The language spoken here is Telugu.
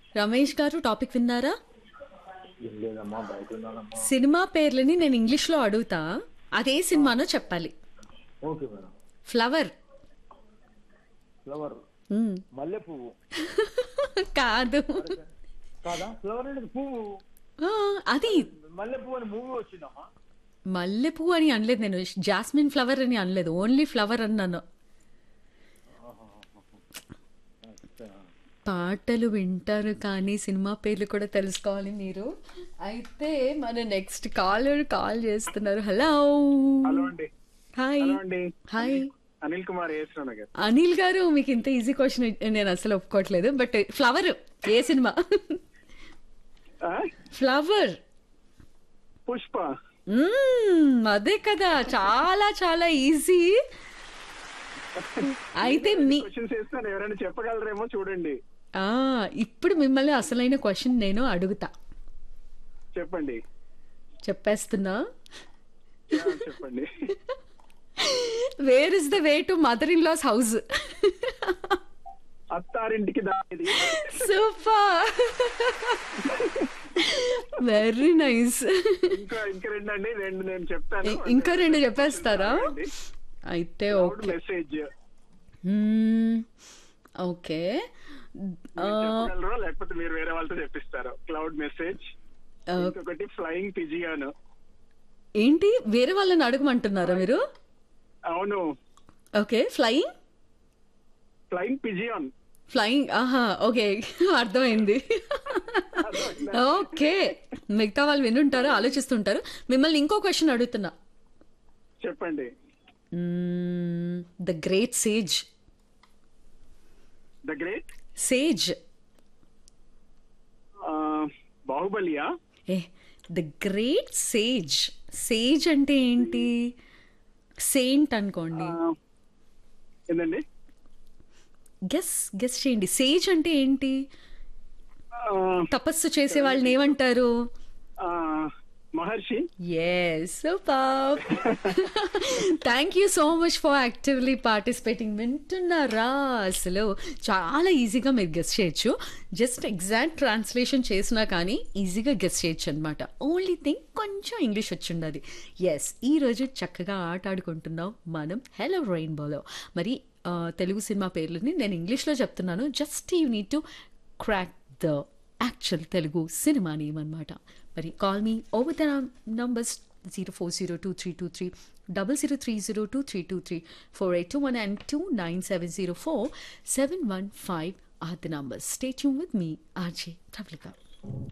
రమేష్ గారు టాపిక్ విన్నారా ఏం లేదమ్మా బయట ఉన్నానమ్మా సినిమా పేర్లని నేను ఇంగ్లీష్లో అడుగుతా అదే సినిమానో చెప్పాలి ఓకే మేడం ఫ్లవర్ ఫ్లవర్ మ్మ్. మల్లె పువ్వు కాదు కాదా ఫ్లవర్ అనేది పువ్వు ఆ, అది మల్లె పువ్వు అని మూవీ వచ్చిందమ్మా మల్లెపూ అని అనలేదు నేను జాస్మిన్ ఫ్లవర్ అని అనలేదు ఓన్లీ ఫ్లవర్ అన్నాను పాటలు వింటారు కానీ సినిమా పేర్లు కూడా తెలుసుకోవాలి మీరు అయితే మన నెక్స్ట్ కాలర్ కాల్ చేస్తున్నారు హలో హలో అండి హాయ్ హలో అండి హాయ్ అనిల్ కుమార్ ఏశ్వర నగర్ అనిల్ గారు మీకు ఇంత ఈజీ క్వశ్చన్ నేను అసలు ఒప్పుకోవట్లేదు బట్ ఫ్లవర్ ఏ సినిమా ఆ? ఫ్లవర్ పుష్ప మ్మ్, అదే కదా చాలా చాలా ఈజీ అయితే మీ క్వశ్చన్స్ వేస్తాను ఎవరైనా చెప్పగలరేమో చూడండి ఆ, ఇప్పుడు మిమ్మల్ని అసలైన క్వశ్చన్ నేను అడుగుతా చెప్పండి చెప్పేస్తున్నా ఆ, చెప్పండి where is the way to mother in law's house అత్తారింటికి దానిది సూపర్ వెరీ నైస్ ఇంకా ఇంకా రెండు అండి రెండు నేను చెప్తాను ఇంకా రెండు చెప్పేస్తారా అయితే ఓకే మెసేజ్ ఓకే చెప్పగలరా లేకపోతే మీరు వేరే వాళ్ళతో చెప్పిస్తారు క్లౌడ్ మెసేజ్ ఇంకొకటి ఫ్లయింగ్ పిజియాన్ ఏంటి వేరే వాళ్ళని అడగమంటున్నారా మీరు అవును okay flying flying pigeon flying ఆహా ఓకే అర్థమైంది ఓకే మిగతా వాళ్ళు వినుంటారు ఆలోచిస్తుంటారు మిమ్మల్ని ఇంకో క్వశ్చన్ అడుగుతున్నా చెప్పండి the great sage the great sage బాహుబలియా ఏ ద గ్రేట్ సేజ్ సేజ్ అంటే ఏంటి సెయింట్ అనుకోండి ఆ, ఏందండి గెస్ గెస్ చేయండి సేజ్ అంటే ఏంటి ఆ, తపస్సు చేసే వాళ్ళని ఏమంటారు ఆ, Maharshi yes super thank you so much for actively participating వింటున్నారా అసలు చాలా ఈజీగా మీరు గెస్ చేయొచ్చు జస్ట్ ఎగ్జాక్ట్ ట్రాన్స్లేషన్ చేసినా కానీ ఈజీగా గెస్ చేయొచ్చు అనమాట ఓన్లీ థింగ్ కొంచెం ఇంగ్లీష్ వచ్చి ఉండాలి ఎస్ ఈరోజు చక్కగా ఆట ఆడుకుంటున్నాం మనం హెలో రెయిన్బోలో మరి ఆ, తెలుగు సినిమా పేర్లని నేను ఇంగ్లీష్లో చెప్తున్నాను just you need to crack the actual Telugu cinema name అనమాట మరి call me over the numbers zero four zero two three two three double zero three zero two three two three four eight two one and two nine seven zero four seven one five or the numbers stay tune with me RJ Prabalika